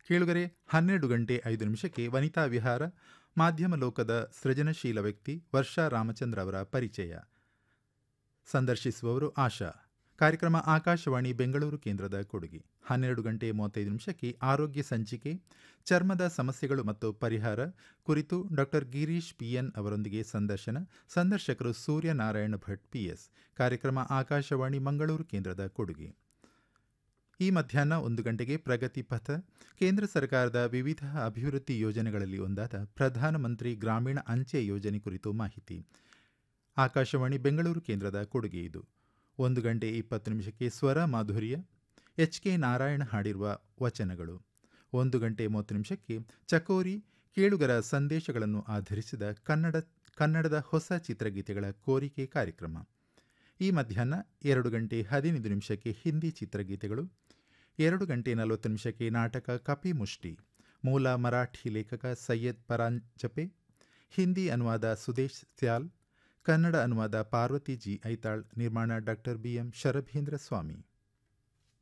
ಕೇಳುಗರೆ ಹನ್ನೆರಡು ಗಂಟೆ ಐದು ನಿಮಿಷಕ್ಕೆ ವನಿತಾ ವಿಹಾರ ಮಾಧ್ಯಮ ಲೋಕದ ಸೃಜನಶೀಲ ವ್ಯಕ್ತಿ ವರ್ಷಾ ರಾಮಚಂದ್ರ ಅವರ ಪರಿಚಯ ಸಂದರ್ಶಿಸುವವರು ಆಶಾ ಕಾರ್ಯಕ್ರಮ ಆಕಾಶವಾಣಿ ಬೆಂಗಳೂರು ಕೇಂದ್ರದ ಕೊಡುಗೆ ಹನ್ನೆರಡು ಗಂಟೆ ಮೂವತ್ತೈದು ನಿಮಿಷಕ್ಕೆ ಆರೋಗ್ಯ ಸಂಚಿಕೆ ಚರ್ಮದ ಸಮಸ್ಯೆಗಳು ಮತ್ತು ಪರಿಹಾರ ಕುರಿತು ಡಾಕ್ಟರ್ ಗಿರೀಶ್ ಪಿಎನ್ ಅವರೊಂದಿಗೆ ಸಂದರ್ಶನ ಸಂದರ್ಶಕರು ಸೂರ್ಯನಾರಾಯಣ ಭಟ್ ಪಿಎಸ್ ಕಾರ್ಯಕ್ರಮ ಆಕಾಶವಾಣಿ ಮಂಗಳೂರು ಕೇಂದ್ರದ ಕೊಡುಗೆ ಈ ಮಧ್ಯಾಹ್ನ ಒಂದು ಗಂಟೆಗೆ ಪ್ರಗತಿ ಪಥ ಕೇಂದ್ರ ಸರ್ಕಾರದ ವಿವಿಧ ಅಭಿವೃದ್ಧಿ ಯೋಜನೆಗಳಲ್ಲಿ ಒಂದಾದ ಪ್ರಧಾನಮಂತ್ರಿ ಗ್ರಾಮೀಣ ಅಂಚೆ ಯೋಜನೆ ಕುರಿತು ಮಾಹಿತಿ ಆಕಾಶವಾಣಿ ಬೆಂಗಳೂರು ಕೇಂದ್ರದ ಕೊಡುಗೆ ಇದು ಒಂದು ಗಂಟೆ ಇಪ್ಪತ್ತು ನಿಮಿಷಕ್ಕೆ ಸ್ವರ ಮಾಧುರ್ಯ ಎಚ್ ಕೆ ನಾರಾಯಣ ಹಾಡಿರುವ ವಚನಗಳು ಒಂದು ಗಂಟೆ ಮೂವತ್ತು ನಿಮಿಷಕ್ಕೆ ಚಕೋರಿ ಕೇಳುಗರ ಸಂದೇಶಗಳನ್ನು ಆಧರಿಸಿದ ಕನ್ನಡ ಕನ್ನಡದ ಹೊಸ ಚಿತ್ರಗೀತೆಗಳ ಕೋರಿಕೆ ಕಾರ್ಯಕ್ರಮ ಈ ಮಧ್ಯಾಹ್ನ ಎರಡು ಗಂಟೆ ಹದಿನೈದು ನಿಮಿಷಕ್ಕೆ ಹಿಂದಿ ಚಿತ್ರಗೀತೆಗಳು ಎರಡು ಗಂಟೆ ನಲವತ್ತು ನಿಮಿಷಕ್ಕೆ ನಾಟಕ ಕಪಿ ಮುಷ್ಟಿ ಮೂಲ ಮರಾಠಿ ಲೇಖಕ ಸೈಯದ್ ಪರಾಂಜಪೆ ಹಿಂದಿ ಅನುವಾದ ಸುದೇಶ್ ಸ್ಯಾಲ್ ಕನ್ನಡ ಅನುವಾದ ಪಾರ್ವತಿ ಜಿ ಐತಾಳ್ ನಿರ್ಮಾಣ ಡಾಕ್ಟರ್ ಬಿಎಂ ಶರಭೇಂದ್ರ ಸ್ವಾಮಿ